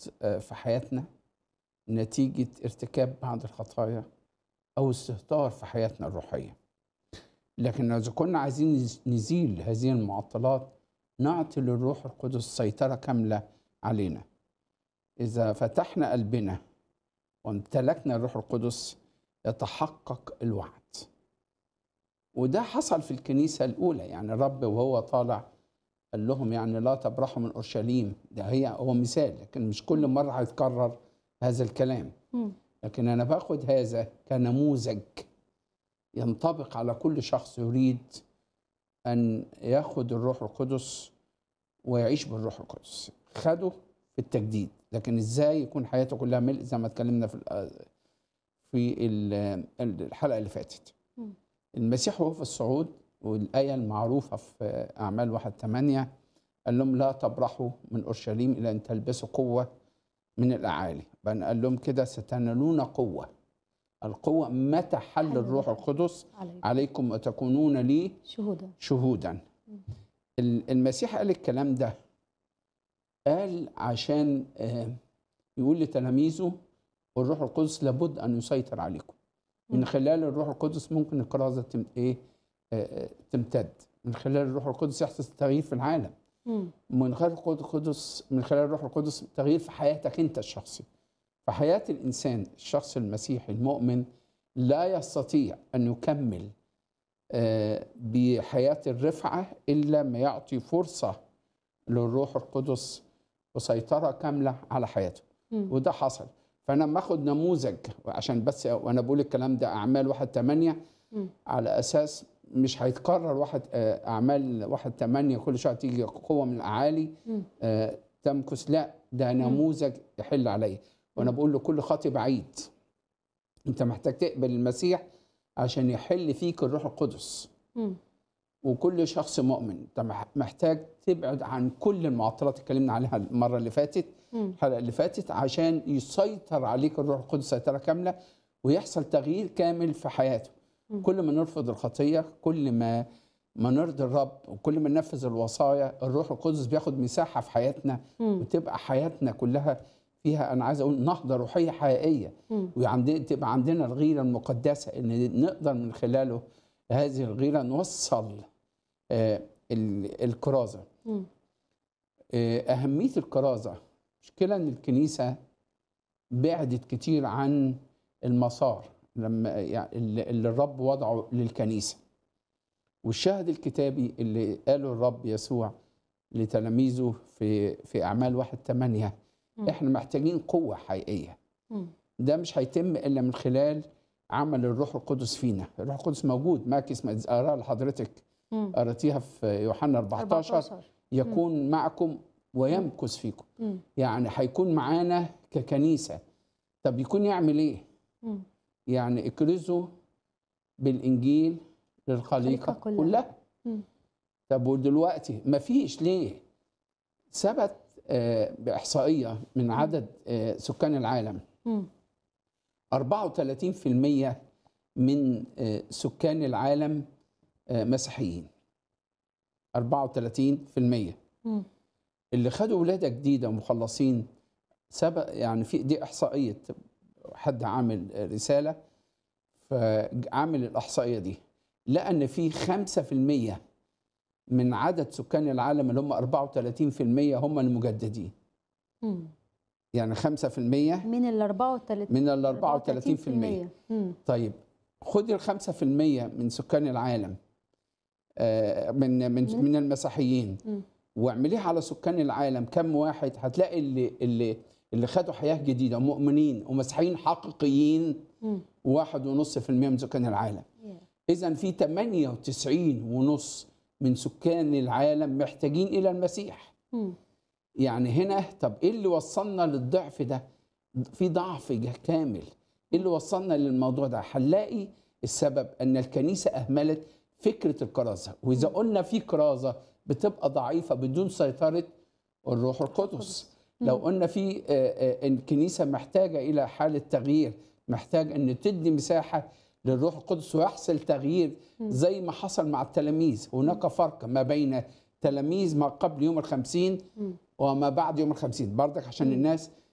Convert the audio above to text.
آه، في حياتنا نتيجة ارتكاب بعض الخطايا أو استهتار في حياتنا الروحية لكن إذا كنا عايزين نز- نزيل هذه المعطلات نعطي للروح القدس سيطرة كاملة علينا إذا فتحنا قلبنا وامتلكنا الروح القدس يتحقق الوعد وده حصل في الكنيسة الأولى يعني الرب وهو طالع قال لهم يعني لا تبرحوا من أورشليم ده هي هو مثال لكن مش كل مرة هيتكرر هذا الكلام مم. لكن أنا باخد هذا كنموذج ينطبق على كل شخص يريد أن ياخد الروح القدس ويعيش بالروح القدس خده في التجديد لكن ازاي يكون حياته كلها ملء زي ما اتكلمنا في ال- في ال- الحلقه اللي فاتت مم. المسيح وهو في الصعود والايه المعروفه في اعمال واحد ثمانية قال لهم لا تبرحوا من اورشليم الى ان تلبسوا قوه من الاعالي بل قال لهم كده ستنالون قوه القوه متى حل حل الروح الروح. القدس عليك عليكم وتكونون لي شهودا شهودا ال- المسيح قال الكلام ده قال عشان آه، يقول لتلاميذه والروح القدس لابد ان يسيطر عليكم من مم. خلال الروح القدس ممكن الكرازه تم ايه آه، آه، تمتد من خلال الروح القدس يحدث تغيير في العالم مم. من خلال الروح القدس من خلال الروح القدس تغيير في حياتك انت الشخصي في حياه الانسان الشخص المسيحي المؤمن لا يستطيع ان يكمل آه، بحياه الرفعه الا ما يعطي فرصه للروح القدس وسيطره كامله على حياته مم. وده حصل فانا لما اخد نموذج عشان بس وانا بقول الكلام ده اعمال واحد ثمانية مم. على اساس مش هيتكرر واحد آه، اعمال واحد ثمانية كل شويه تيجي قوه من الاعالي مم. آه، تمكث لا ده نموذج يحل عليه وانا بقول لكل خاطي بعيد انت محتاج تقبل المسيح عشان يحل فيك الروح القدس مم. وكل شخص مؤمن انت مح- محتاج تبعد عن كل المعطلات اللي اتكلمنا عليها المره اللي فاتت مم. الحلقه اللي فاتت عشان يسيطر عليك الروح القدس سيطره كامله ويحصل تغيير كامل في حياته مم. كل ما نرفض الخطيه كل ما ما نرضي الرب وكل ما ننفذ الوصايا الروح القدس بياخد مساحه في حياتنا مم. وتبقى حياتنا كلها فيها انا عايز اقول نهضه روحيه حقيقيه مم. وعندنا تبقى عندنا الغيره المقدسه ان نقدر من خلاله هذه الغيره نوصل آه، ال- الكرازه مم. آه، أهمية الكرازة مشكلة إن الكنيسة بعدت كتير عن المسار لما يعني اللي اللي الرب وضعه للكنيسة والشاهد الكتابي اللي قاله الرب يسوع لتلاميذه في في أعمال واحد ثمانية مم. إحنا محتاجين قوة حقيقية مم. ده مش هيتم إلا من خلال عمل الروح القدس فينا الروح القدس موجود ماكس ما أقرأ لحضرتك مم. قرأتيها في يوحنا 14 14 يكون معكم ويمكث فيكم مم. يعني هيكون معانا ككنيسة طب يكون يعمل ايه مم. يعني اكرزوا بالانجيل للخليقة الخليقة كلها. كلها مم. طب طب ودلوقتي مفيش ليه ثبت آه، بإحصائية من عدد آه، سكان العالم مم. 34% من آه، سكان العالم آه، مسيحيين 34% مم. اللي خدوا ولاده جديده ومخلصين سبق يعني في دي احصائيه حد عامل رساله فعامل الاحصائيه دي لقى ان في 5% من عدد سكان العالم اللي هم 34% هم المجددين مم. يعني 5% من ال 34 من ال 34% مم. طيب خد ال 5% من سكان العالم آه، من من من- من المسيحيين مم. واعمليها على سكان العالم كم واحد هتلاقي اللي اللي اللي خدوا حياه جديده مؤمنين ومسيحيين حقيقيين مم. واحد ونص في المية من سكان العالم Yeah. اذا في 98 ونص من سكان العالم محتاجين الى المسيح مم. يعني هنا طب ايه اللي وصلنا للضعف ده في ضعف جه كامل ايه اللي وصلنا للموضوع ده هنلاقي السبب ان الكنيسه اهملت فكره الكرازه واذا قلنا في كرازه بتبقى ضعيفه بدون سيطره الروح القدس لو قلنا في آه، آه، إن الكنيسه محتاجه الى حاله تغيير محتاج ان تدي مساحه للروح القدس ويحصل تغيير زي ما حصل مع التلاميذ هناك فرق ما بين تلاميذ ما قبل يوم الخمسين مم. وما بعد يوم الخمسين برضك عشان الناس